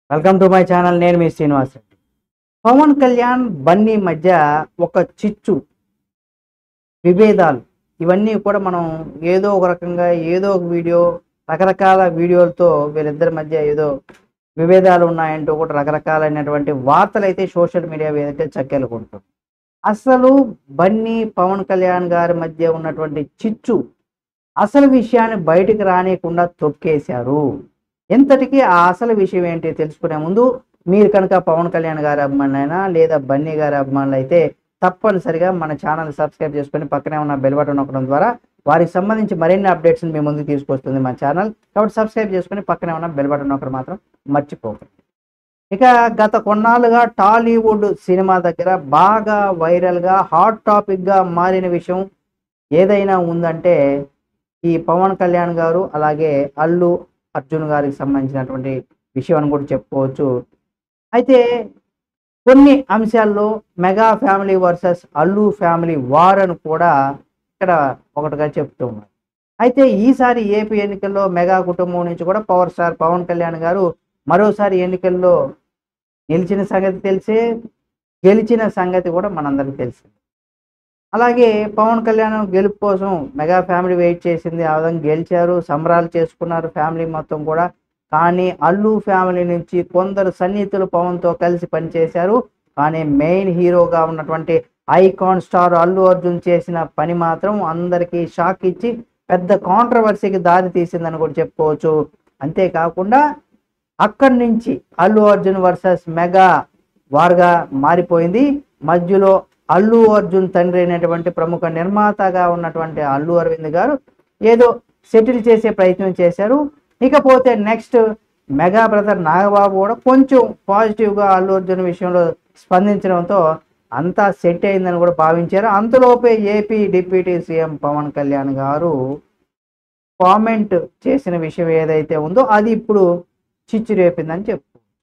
welcome to my channel నేను మీ శ్రీనివాస్ రెడ్డి పవన్ కళ్యాణ్ బన్నీ మధ్య ఒక చిచ్చు విభేదాలు ఇవన్నీ కూడా మనం ఏదో ఒక రకంగా ఏదో ఒక వీడియో రకరకాల వీడియోలతో వీళ్ళిద్దరి మధ్య ఏదో విభేదాలు ఉన్నాయంటూ కూడా రకరకాలైనటువంటి వార్తలు అయితే సోషల్ మీడియా వేదిక చక్కెలు కొడుతుంది అసలు బన్నీ పవన్ కళ్యాణ్ గారి మధ్య ఉన్నటువంటి చిచ్చు అసలు విషయాన్ని బయటికి రానియకుండా తొక్కేశారు ఎంతటికీ ఆ అసలు విషయం ఏంటి తెలుసుకునే ముందు మీరు కనుక పవన్ కళ్యాణ్ గారి అభిమానులైనా లేదా బన్నీ గారి అభిమానులు అయితే తప్పనిసరిగా మన ఛానల్ సబ్స్క్రైబ్ చేసుకొని పక్కనే ఉన్న బెల్ బటన్ నొక్కడం ద్వారా వారికి సంబంధించి మరిన్ని అప్డేట్స్ మీ ముందుకు తీసుకొస్తుంది మన ఛానల్ కాబట్టి సబ్స్క్రైబ్ చేసుకొని పక్కనే ఉన్న బెల్ బటన్ నొక్కడం మాత్రం మర్చిపోకండి ఇక గత కొన్నాళ్ళుగా టాలీవుడ్ సినిమా దగ్గర బాగా వైరల్గా హాట్ టాపిక్గా మారిన విషయం ఏదైనా ఉందంటే ఈ పవన్ కళ్యాణ్ గారు అలాగే అల్లు అర్జున్ గారికి సంబంధించినటువంటి విషయం అని కూడా చెప్పుకోవచ్చు అయితే కొన్ని అంశాల్లో mega family versus Allu family war అని కూడా ఇక్కడ ఒకటిగా చెప్తూ ఉన్నారు అయితే ఈసారి ఏపీ ఎన్నికల్లో మెగా కుటుంబం నుంచి కూడా పవర్ స్టార్ పవన్ కళ్యాణ్ గారు మరోసారి ఎన్నికల్లో నిలిచిన సంగతి తెలిసే గెలిచిన సంగతి కూడా మనందరికీ తెలిసింది అలాగే పవన్ కళ్యాణ్ గెలుపు కోసం మెగా ఫ్యామిలీ వెయిట్ చేసింది ఆ విధంగా గెలిచారు సంబరాలు చేసుకున్నారు ఫ్యామిలీ మొత్తం కూడా కానీ అల్లు ఫ్యామిలీ నుంచి కొందరు సన్నిహితులు పవన్తో కలిసి పనిచేశారు కానీ మెయిన్ హీరోగా ఉన్నటువంటి ఐకాన్ స్టార్ అల్లు అర్జున్ చేసిన పని మాత్రం అందరికీ షాక్ ఇచ్చి పెద్ద కాంట్రవర్సీకి దారి తీసిందని కూడా చెప్పుకోవచ్చు అంతేకాకుండా అక్కడి నుంచి అల్లు అర్జున్ వర్సెస్ మెగా వార్గా మారిపోయింది మధ్యలో అల్లు అర్జున్ తండ్రి అయినటువంటి ప్రముఖ నిర్మాతగా ఉన్నటువంటి అల్లు అరవింద్ గారు ఏదో సెటిల్ చేసే ప్రయత్నం చేశారు ఇకపోతే నెక్స్ట్ మెగా బ్రదర్ నాగబాబు కూడా కొంచెం పాజిటివ్గా అల్లు అర్జున్ విషయంలో స్పందించడంతో అంతా సెట్ అయిందని కూడా భావించారు అంతలోపే AP deputy CM Pawan Kalyan garu comment చేసిన విషయం ఏదైతే ఉందో అది ఇప్పుడు చిచ్చు రేపిందని చెప్పు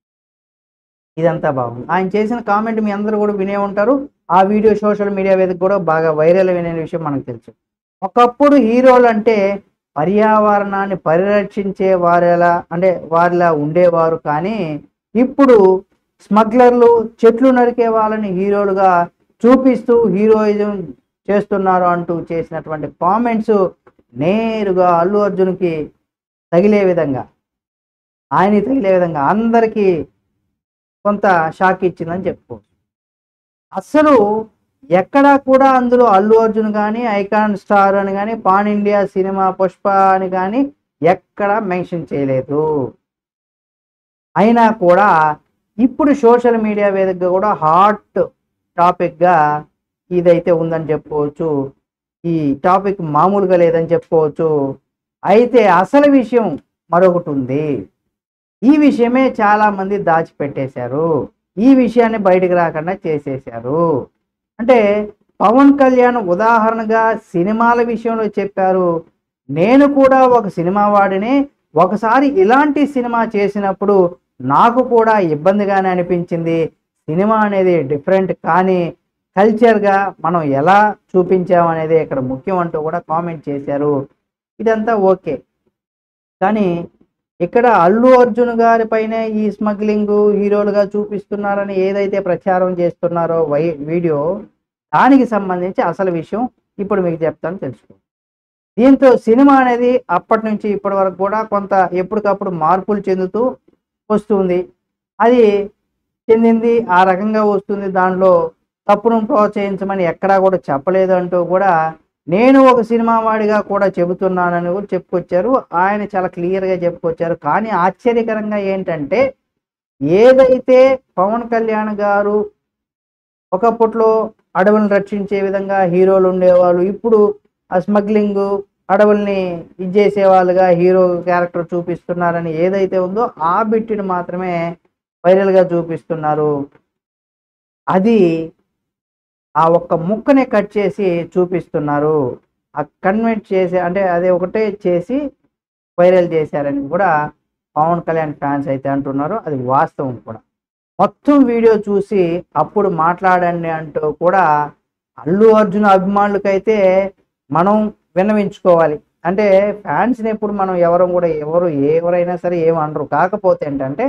ఇదంతా బాగుంది ఆయన చేసిన కామెంట్ మీ అందరూ కూడా వినే ఉంటారు ఆ వీడియో సోషల్ మీడియా వేదిక కూడా బాగా వైరల్ అయిన విషయం మనకు తెలుసు ఒకప్పుడు హీరోలు అంటే పర్యావరణాన్ని పరిరక్షించే వారెలా అంటే వారిలా ఉండేవారు కానీ ఇప్పుడు స్మగ్లర్లు చెట్లు నరికే వాళ్ళని హీరోలుగా చూపిస్తూ హీరోయిజం చేస్తున్నారు అంటూ చేసినటువంటి కామెంట్స్ నేరుగా అల్లు అర్జున్కి తగిలే విధంగా ఆయన తగిలే విధంగా అందరికీ కొంత షాక్ ఇచ్చిందని చెప్పుకోవచ్చు అసలు ఎక్కడా కూడా అందులో అల్లు అర్జున్ కానీ ఐకాన్ స్టార్ అని కానీ పాన్ ఇండియా సినిమా పుష్ప అని కానీ ఎక్కడా మెన్షన్ చేయలేదు అయినా కూడా ఇప్పుడు సోషల్ మీడియా వేదికగా కూడా హాట్ టాపిక్గా ఇదైతే ఉందని చెప్పుకోవచ్చు ఈ టాపిక్ మామూలుగా లేదని చెప్పుకోవచ్చు అయితే అసలు విషయం మరొకటి ఉంది ఈ విషయమే చాలా మంది దాచిపెట్టేశారు ఈ విషయాన్ని బయటకు రాకుండా చేసేశారు అంటే పవన్ కళ్యాణ్ ఉదాహరణగా సినిమాల విషయంలో చెప్పారు నేను కూడా ఒక సినిమా వాడిని ఒకసారి ఇలాంటి సినిమా చేసినప్పుడు నాకు కూడా ఇబ్బందిగానే అనిపించింది సినిమా అనేది డిఫరెంట్ కానీ కల్చర్గా మనం ఎలా చూపించాం అనేది ఇక్కడ ముఖ్యం అంటూ కూడా కామెంట్ చేశారు ఇదంతా ఓకే కానీ ఇక్కడ అల్లు అర్జున్ గారి పైన ఈ స్మగ్లింగ్ హీరోలుగా చూపిస్తున్నారని ఏదైతే ప్రచారం చేస్తున్నారో వై వీడియో దానికి సంబంధించి అసలు విషయం ఇప్పుడు మీకు చెప్తాను తెలుసుకో దీంతో సినిమా అనేది అప్పటి నుంచి ఇప్పటి వరకు కూడా కొంత ఎప్పటికప్పుడు మార్పులు చెందుతూ వస్తుంది అది చెందింది ఆ రకంగా వస్తుంది దానిలో తప్పును ప్రోత్సహించమని ఎక్కడా కూడా చెప్పలేదు అంటూ కూడా నేను ఒక సినిమా వాడిగా కూడా చెబుతున్నానని కూడా చెప్పుకొచ్చారు ఆయన చాలా క్లియర్గా చెప్పుకొచ్చారు కానీ ఆశ్చర్యకరంగా ఏంటంటే ఏదైతే పవన్ కళ్యాణ్ గారు ఒకప్పట్లో అడవులను రక్షించే విధంగా హీరోలు ఉండేవాళ్ళు ఇప్పుడు ఆ స్మగ్లింగ్ అడవుల్ని ఇచ్చేసే వాళ్ళుగా హీరో క్యారెక్టర్ చూపిస్తున్నారని ఏదైతే ఉందో ఆ బిట్టిని మాత్రమే వైరల్గా చూపిస్తున్నారు అది ఆ ఒక్క ముక్కనే కట్ చేసి చూపిస్తున్నారు ఆ కన్వెంట్ చేసి అంటే అదే ఒకటే చేసి వైరల్ చేశారని కూడా పవన్ కళ్యాణ్ ఫ్యాన్స్ అయితే అంటున్నారు అది వాస్తవం కూడా మొత్తం వీడియో చూసి అప్పుడు మాట్లాడండి అంటూ కూడా అల్లు అర్జున్ అభిమానులకైతే మనం విన్నవించుకోవాలి అంటే ఫ్యాన్స్ని ఎప్పుడు మనం ఎవరు కూడా ఎవరు ఎవరైనా సరే ఏమనరు కాకపోతే ఏంటంటే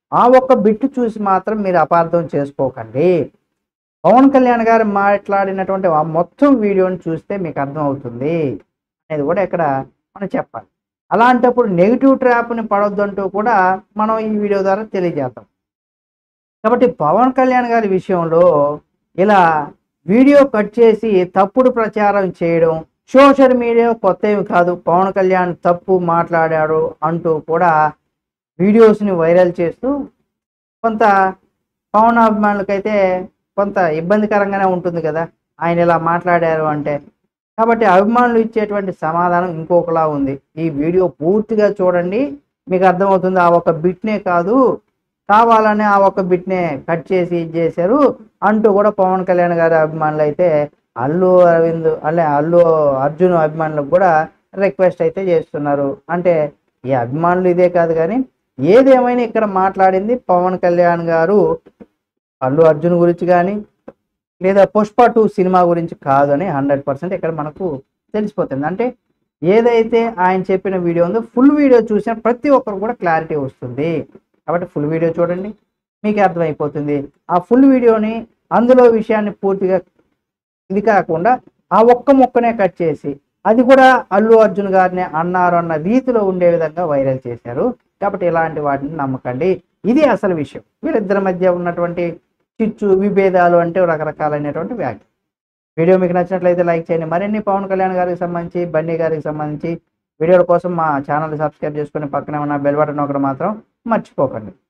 ఆ ఒక్క బిట్టు చూసి మాత్రం మీరు అపార్థం చేసుకోకండి పవన్ కళ్యాణ్ గారు మాట్లాడినటువంటి ఆ మొత్తం వీడియోని చూస్తే మీకు అర్థమవుతుంది అనేది కూడా ఇక్కడ మనం చెప్పాలి అలాంటప్పుడు నెగిటివ్ ట్రాప్ని పడొద్దంటూ కూడా మనం ఈ వీడియో ద్వారా తెలియజేద్దాం కాబట్టి పవన్ కళ్యాణ్ గారి విషయంలో ఇలా వీడియో కట్ చేసి తప్పుడు ప్రచారం చేయడం సోషల్ మీడియా కొత్త ఏమి కాదు పవన్ కళ్యాణ్ తప్పు మాట్లాడాడు అంటూ కూడా వీడియోస్ని వైరల్ చేస్తూ కొంత పవన్ అభిమానులకైతే కొంత ఇబ్బందికరంగానే ఉంటుంది కదా ఆయన ఇలా మాట్లాడారు అంటే కాబట్టి అభిమానులు ఇచ్చేటువంటి సమాధానం ఇంకొకలా ఉంది ఈ వీడియో పూర్తిగా చూడండి మీకు అర్థమవుతుంది ఆ ఒక బిట్నే కాదు కావాలని ఆ ఒక బిట్నే కట్ చేసి ఇది చేశారు అంటూ కూడా పవన్ కళ్యాణ్ గారి అభిమానులు అయితే అల్లు అరవింద్ అల్లే అల్లు అర్జున్ అభిమానులకు కూడా రిక్వెస్ట్ అయితే చేస్తున్నారు అంటే ఈ అభిమానులు ఇదే కాదు కానీ ఏదేమైనా ఇక్కడ మాట్లాడింది పవన్ కళ్యాణ్ గారు అల్లు అర్జున్ గురించి కానీ లేదా పుష్ప టూ సినిమా గురించి కాదు అని హండ్రెడ్ పర్సెంట్ ఇక్కడ మనకు తెలిసిపోతుంది అంటే ఏదైతే ఆయన చెప్పిన వీడియో ఉందో ఫుల్ వీడియో చూసిన ప్రతి ఒక్కరు కూడా క్లారిటీ వస్తుంది కాబట్టి ఫుల్ వీడియో చూడండి మీకు అర్థమైపోతుంది ఆ ఫుల్ వీడియోని అందులో విషయాన్ని పూర్తిగా ఇది కాకుండా ఆ ఒక్క ముక్కనే కట్ చేసి అది కూడా అల్లు అర్జున్ గారిని అన్నారు అన్న రీతిలో ఉండే విధంగా వైరల్ చేశారు కాబట్టి ఇలాంటి వాటిని నమ్మకండి ఇది అసలు విషయం వీళ్ళిద్దరి మధ్య ఉన్నటువంటి చిచ్చు విభేదాలు అంటే రకరకాలైనటువంటి వ్యాఖ్య వీడియో మీకు నచ్చినట్లయితే లైక్ చేయండి మరిన్ని పవన్ కళ్యాణ్ గారికి సంబంధించి బండి గారికి సంబంధించి వీడియోల కోసం మా ఛానల్ సబ్స్క్రైబ్ చేసుకుని పక్కనే ఉన్న బెల్ బటన్ ఒకటి మాత్రం మర్చిపోకండి